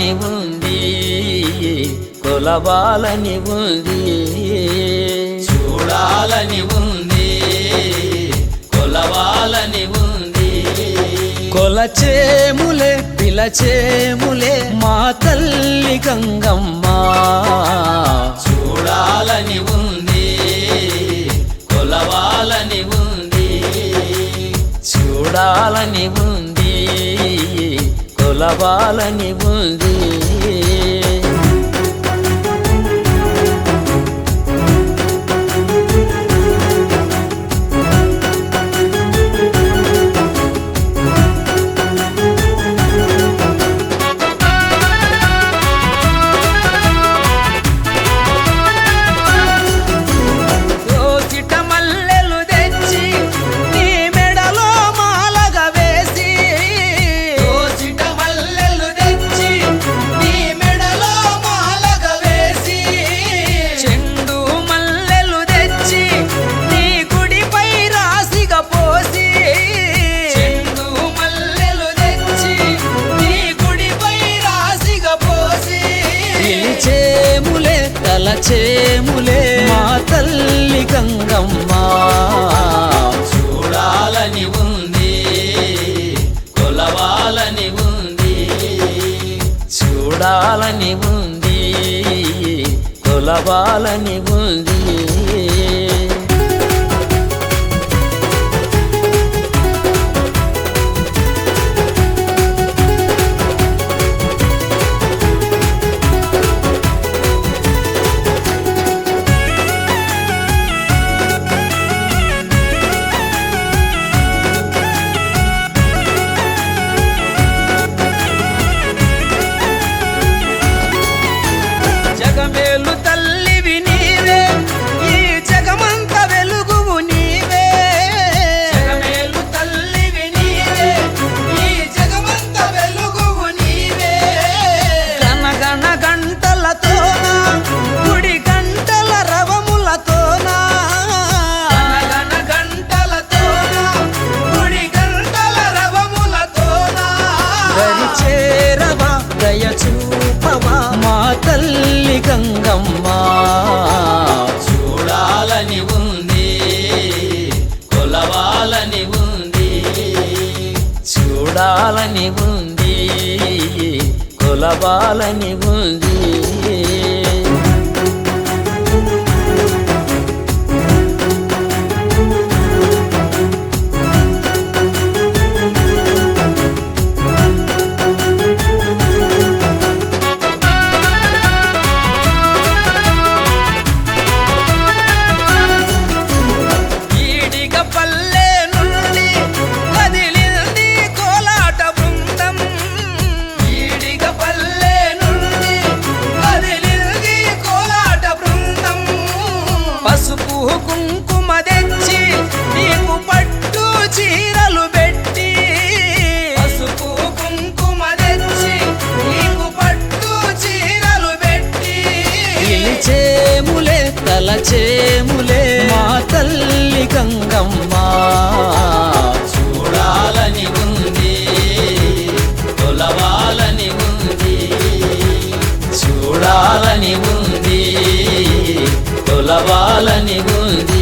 ఉంది కొలవాలని ఉంది చూడాలని ఉంది కొలవాలని ఉంది కొలచేములే పిలచేములే మా తల్లి గంగమ్మ చూడాలని ఉంది కొలవాలని ఉంది చూడాలని ఉంది కొలవాలని ఉంది దోసిట మల్లెలు తెచ్చి నీ మెడలో మాలగా వేసి దోసిట మల్లెలు తెచ్చి నీ మెడలో మాలగ వేసి చెండు మల్లెలు తెచ్చి నీ గుడిపై రాసిగా పోసి చెండు మల్లెలు తెచ్చి నీ గుడిపై రాసిగా పోసి పిలిచేములే తలచేములే మా తల్లి గంగమ్మ చూడాలని ఉంది కొలవాలని ఉంది చూడాలని ఉంది కొలవాలని ఉంది జగమేలు తల్లివి నీవే ఈ జగమంత వెలుగువు నీవే జగమేలు తల్లివి నీవే ఈ జగమంత వెలుగువు నీవే గణగణ గంటలతోన గుడి గంటల రవములతోన గణగణ గంటలతోన గుడి గంటల రవములతోన దరి చేరవా దయ చూపవా మా తల్లి గంగమ్మ చూడాలని ఉంది కొలవాలని ఉంది చూడాలని ఉంది కొలవాలని ఉంది ఈడిగ పల్లె నుండి కదిలింది కోలాట బృందం ఈడిగ పల్లె నుండి కదిలింది కోలాట బృందం పసుపు కుంకుమ తెచ్చి నీకు పట్టు చీరలు పెట్టి పసుపు కుంకుమ తెచ్చి నీకు పట్టు చీరలు పెట్టి పిలిచేములే తలచేములే మా తల్లి గంగమ్మ చూడాలని ఉంది కొలవాలని ఉంది చూడాలని ఉంది కొలవాలని ఉంది